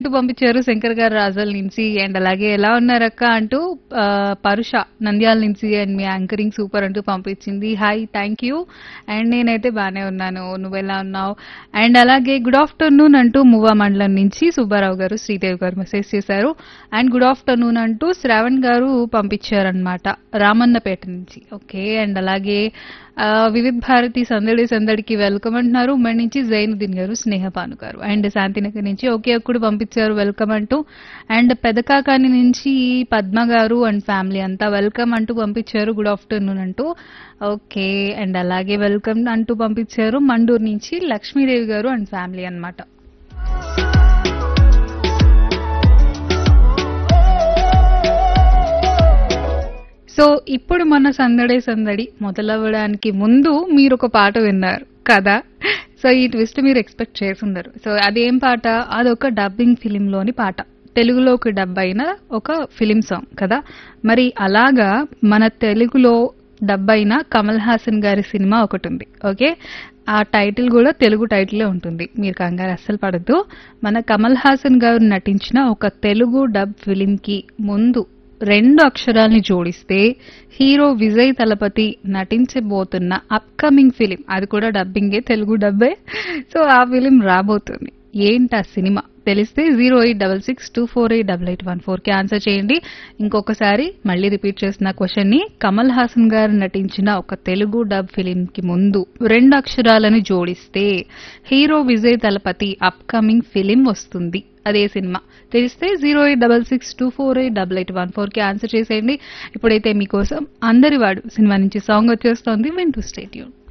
అంటూ పంపించారు శంకర్ గారు రాజాల నుంచి అండ్ అలాగే ఎలా ఉన్నారక్క అంటూ ఆ, పరుష నంద్యాల నుంచి అండ్ మీ యాంకరింగ్ సూపర్ అంటూ పంపించింది హాయ్ థ్యాంక్ యూ అండ్ నేనైతే బాగానే ఉన్నాను నువ్వు ఎలా ఉన్నావు అండ్ అలాగే గుడ్ ఆఫ్టర్నూన్ అంటూ మువ్వా మండలం నుంచి సుబ్బారావు గారు శ్రీదేవి గారు మెసేజ్ చేశారు అండ్ గుడ్ ఆఫ్టర్నూన్ అంటూ శ్రావణ్ గారు పంపించారనమాట రామన్నపేట నుంచి ఓకే అండ్ అలాగే ఆ, వివిధ్ భారతి సందడి సందడికి వెల్కమ్ అంటున్నారు ఉమ్మడి నుంచి జైనుద్దీన్ గారు స్నేహపాను గారు అండ్ శాంతినగర్ నుంచి ఒకే ఒక్కడు పంపించారు వెల్కమ్ అంటూ అండ్ పెదకాకాని నుంచి పద్మ గారు అండ్ ఫ్యామిలీ అంతా వెల్కమ్ అంటూ పంపించారు గుడ్ ఆఫ్టర్నూన్ అంటూ ఓకే అండ్ అలాగే వెల్కమ్ అంటూ పంపించారు మండూరు నుంచి లక్ష్మీదేవి గారు అండ్ ఫ్యామిలీ అన్నమాట సో ఇప్పుడు మన సందడే సందడి మొదలవ్వడానికి ముందు మీరు ఒక పాట విన్నారు కదా సో ఈ ట్విస్ట్ మీరు ఎక్స్పెక్ట్ చేసుండరు సో అదేం పాట అదొక డబ్బింగ్ ఫిలింలోని పాట తెలుగులోకి డబ్ అయిన ఒక ఫిలిం సాంగ్ కదా మరి అలాగా మన తెలుగులో డబ్ అయిన కమల్ హాసన్ గారి సినిమా ఒకటి ఉంది ఓకే ఆ టైటిల్ కూడా తెలుగు టైటిలే ఉంటుంది మీరు కంగారు అస్సలు పడద్దు మన కమల్ హాసన్ గారు నటించిన ఒక తెలుగు డబ్ ఫిలిం కి ముందు రెండు అక్షరాల్ని జోడిస్తే హీరో విజయ్ తలపతి నటించబోతున్న అప్కమింగ్ ఫిలిం అది కూడా డబ్బింగే తెలుగు డబ్బే సో ఆ ఫిలిం రాబోతుంది ఏంటి ఆ సినిమా తెలిస్తే zero eight double six two four eight double eight one four కి ఆన్సర్ చేయండి ఇంకొకసారి మళ్ళీ రిపీట్ చేసిన క్వశ్చన్ ని కమల్ హాసన్ గారు నటించిన ఒక తెలుగు డబ్ ఫిలిం కి ముందు రెండు అక్షరాలను జోడిస్తే hero Vijay Thalapathy upcoming film వస్తుంది అదే సినిమా తెలిస్తే zero eight double six two four eight double eight one four కి ఆన్సర్ చేసేయండి ఇప్పుడైతే మీకోసం అందరి వాడు సినిమా నుంచి సాంగ్ వచ్చేస్తోంది వింటూ స్టేట్యూన్